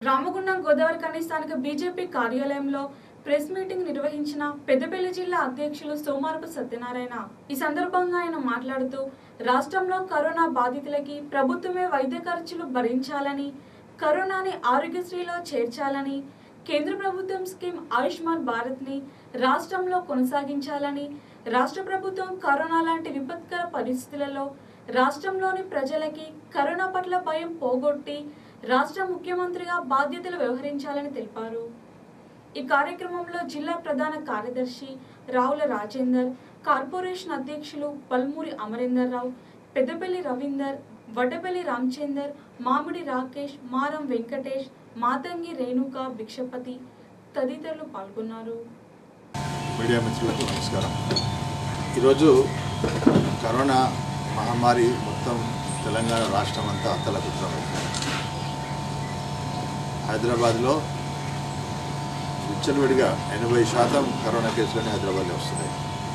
రామగుండం గోదావరి కని స్థానిక బీజేపీ కార్యాలయంలో ప్రెస్ మీటింగ్ నిర్వహించిన పెద్దపల్లి జిల్లా అధ్యక్షులు సోమారపు సత్యనారాయణ ఈ సందర్భంగా ఆయన మాట్లాడుతూ రాష్ట్రంలో కరోనా బాధితులకి ప్రభుత్వమే వైద్య ఖర్చులు భరించాలని కరోనాని ఆరోగ్యశ్రీలో చేర్చాలని కేంద్ర ప్రభుత్వం స్కీమ్ ఆయుష్మాన్ భారత్ని రాష్ట్రంలో కొనసాగించాలని రాష్ట్ర ప్రభుత్వం కరోనా లాంటి విపత్కర పరిస్థితులలో రాష్ట్రంలోని ప్రజలకి కరోనా పట్ల భయం పోగొట్టి రాష్ట్ర ముఖ్యమంత్రిగా బాధ్యతలు వ్యవహరించాలని తెలిపారు ఈ కార్యక్రమంలో జిల్లా ప్రధాన కార్యదర్శి రావుల రాజేందర్ కార్పొరేషన్ అధ్యక్షులు పల్మూరి అమరేందర్ రావు పెద్దపల్లి రవీందర్ వడ్డపల్లి రామచందర్ మామిడి రాకేష్ మారం వెంకటేష్ మాతంగి రేణుక భిక్షపతి తదితరులు పాల్గొన్నారు మీడియా మిత్రులకు నమస్కారం ఈరోజు కరోనా మహమ్మారి మొత్తం తెలంగాణ రాష్ట్రం అంతా అత్తలకుత్రం హైదరాబాద్లో విచ్చలవిడిగా ఎనభై శాతం కరోనా కేసులని హైదరాబాద్లో వస్తున్నాయి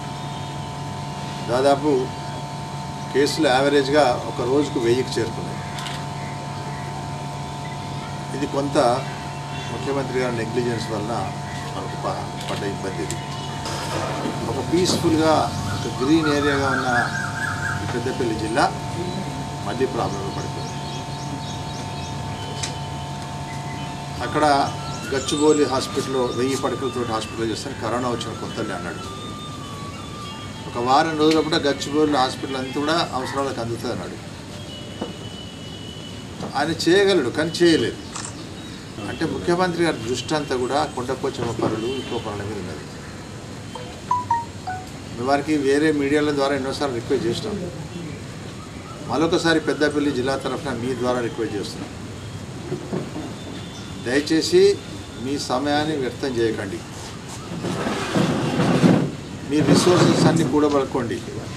దాదాపు కేసులు యావరేజ్గా ఒక రోజుకు వెయ్యికి చేరుకున్నాయి ఇది కొంత ముఖ్యమంత్రి గారి నెగ్లిజెన్స్ వలన మనకు ప- పడ్డ ఇబ్బంది ఇది ఒక పీస్ఫుల్గా ఒక గ్రీన్ ఏరియాగా ఉన్న ఈ పెద్దపల్లి జిల్లా మళ్ళీ ప్రాబ్లంలో పడుతుంది అక్కడ గచ్చిబౌలి హాస్పిటల్లో వెయ్యి పడకలతో హాస్పిటల్ చేస్తాను కరోనా వచ్చిన కొత్తలే అన్నాడు ఒక వారం రోజుల కూడా గచ్చిబౌలి హాస్పిటల్ అంతా కూడా అవసరాలకు అందుతుంది అన్నాడు ఆయన చేయగలడు కానీ చేయలేదు అంటే ముఖ్యమంత్రి గారి దృష్టి అంతా కూడా కొండపోచమ్మ పనులు ఇంకో పనుల మీద ఉన్నది మీ వారికి వేరే మీడియాల ద్వారా ఎన్నోసార్లు రిక్వెస్ట్ చేసినాం మరొకసారి పెద్దపల్లి జిల్లా తరఫున మీ ద్వారా రిక్వెస్ట్ చేస్తున్నాం దయచేసి మీ సమయాన్ని వ్యర్థం చేయకండి మీ రిసోర్సెస్ అన్ని కూడబడుకోండి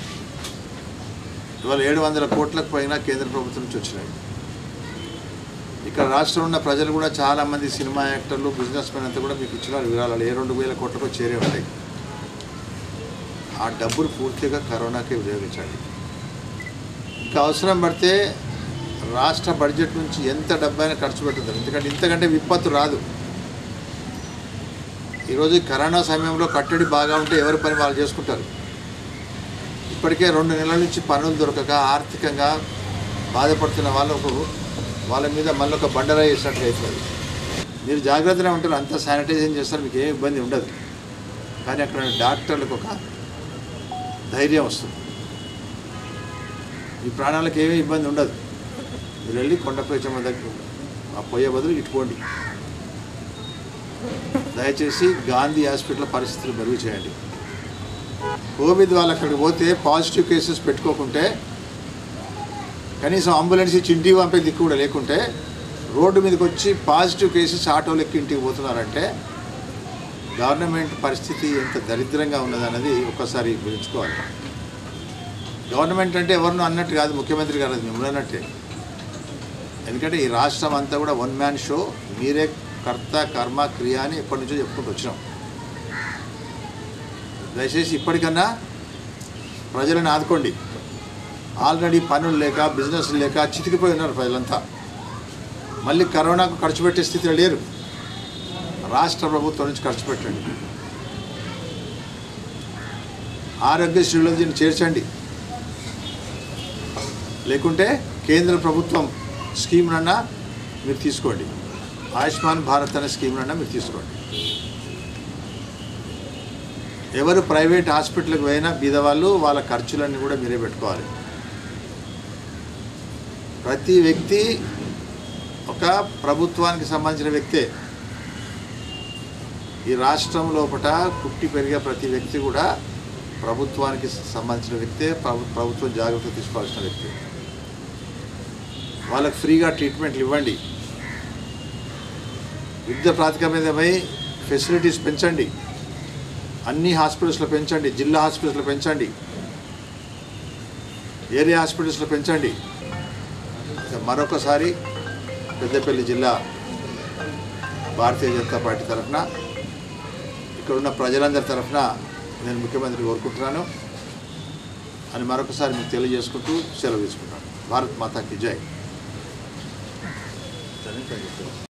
ఇవాళ ఏడు వందల కోట్లకు పైన కేంద్ర ప్రభుత్వం నుంచి వచ్చినాయి ఇక్కడ రాష్ట్రంలో ఉన్న ప్రజలు కూడా చాలామంది సినిమా యాక్టర్లు బిజినెస్ మెన్ అంతా కూడా మీకు ఇచ్చిన వివరాలు ఏ రెండు వేల కోట్లకు చేరే ఉంటాయి ఆ డబ్బులు పూర్తిగా కరోనాకే వినియోగించండి ఇంకా అవసరం పడితే రాష్ట్ర బడ్జెట్ నుంచి ఎంత డబ్బైనా ఖర్చు పెట్టుతుంది ఎందుకంటే ఇంతకంటే విపత్తు రాదు ఈరోజు ఈ కరోనా సమయంలో కట్టడి బాగా ఉంటే ఎవరి పని వాళ్ళు చేసుకుంటారు ఇప్పటికే రెండు నెలల నుంచి పనులు దొరకక ఆర్థికంగా బాధపడుతున్న వాళ్ళకు వాళ్ళ మీద మళ్ళీ ఒక బండరా వేసినట్టుగా అవుతుంది మీరు జాగ్రత్తగా ఉంటారు అంతా శానిటైజేషన్ చేస్తారు మీకు ఏం ఇబ్బంది ఉండదు కానీ అక్కడ ఉన్న డాక్టర్లకు ఒక ధైర్యం వస్తుంది మీ ప్రాణాలకు ఏమీ ఇబ్బంది ఉండదు మీరు వెళ్ళి కొండపై చెమ్మ దగ్గర ఆ పోయే బదులు ఇట్టుకోండి దయచేసి గాంధీ హాస్పిటల్ పరిస్థితులు మెరుగు చేయండి కోవిడ్ వాళ్ళు అక్కడికి పోతే పాజిటివ్ కేసెస్ పెట్టుకోకుంటే కనీసం అంబులెన్స్ ఇచ్చి ఇంటికి పంపే దిక్కు కూడా లేకుంటే రోడ్డు మీదకి వచ్చి పాజిటివ్ కేసెస్ ఆటోలు ఎక్కి ఇంటికి పోతున్నారంటే గవర్నమెంట్ పరిస్థితి ఎంత దరిద్రంగా ఉన్నదన్నది ఒక్కసారి గురించుకోవాలి గవర్నమెంట్ అంటే ఎవరినో అన్నట్టు కాదు ముఖ్యమంత్రి గారు అది మిమ్మల్ని అన్నట్టే ఎందుకంటే ఈ రాష్ట్రం అంతా కూడా వన్ మ్యాన్ షో మీరే కర్త కర్మ క్రియ అని ఎప్పటి నుంచో చెప్పుకుంటూ వచ్చినాం దయచేసి ఇప్పటికన్నా ప్రజలను ఆదుకోండి ఆల్రెడీ పనులు లేక బిజినెస్ లేక చితికిపోయి ఉన్నారు ప్రజలంతా మళ్ళీ కరోనాకు ఖర్చు పెట్టే స్థితిలో లేరు రాష్ట్ర ప్రభుత్వం నుంచి ఖర్చు పెట్టండి ఆరోగ్యశ్రీలో దీన్ని చేర్చండి లేకుంటే కేంద్ర ప్రభుత్వం స్కీమ్నన్నా మీరు తీసుకోండి ఆయుష్మాన్ భారత్ అనే స్కీమ్నన్నా మీరు తీసుకోండి ఎవరు ప్రైవేట్ హాస్పిటల్కి పోయినా బీదవాళ్ళు వాళ్ళ ఖర్చులన్నీ కూడా మీరే పెట్టుకోవాలి ప్రతి వ్యక్తి ఒక ప్రభుత్వానికి సంబంధించిన వ్యక్తే ఈ రాష్ట్రం లోపల పుట్టి పెరిగే ప్రతి వ్యక్తి కూడా ప్రభుత్వానికి సంబంధించిన వ్యక్తే ప్రభు ప్రభుత్వం జాగ్రత్త తీసుకోవాల్సిన వ్యక్తి వాళ్ళకి ఫ్రీగా ట్రీట్మెంట్లు ఇవ్వండి యుద్ధ ప్రాతిపదికపై ఫెసిలిటీస్ పెంచండి అన్ని హాస్పిటల్స్లో పెంచండి జిల్లా హాస్పిటల్స్లో పెంచండి ఏరియా హాస్పిటల్స్లో పెంచండి ఇక మరొకసారి పెద్దపల్లి జిల్లా భారతీయ జనతా పార్టీ తరఫున ఇక్కడ ఉన్న ప్రజలందరి తరఫున నేను ముఖ్యమంత్రి కోరుకుంటున్నాను అని మరొకసారి మీకు తెలియజేసుకుంటూ సెలవు తీసుకుంటాను భారత్ మాతాకి జై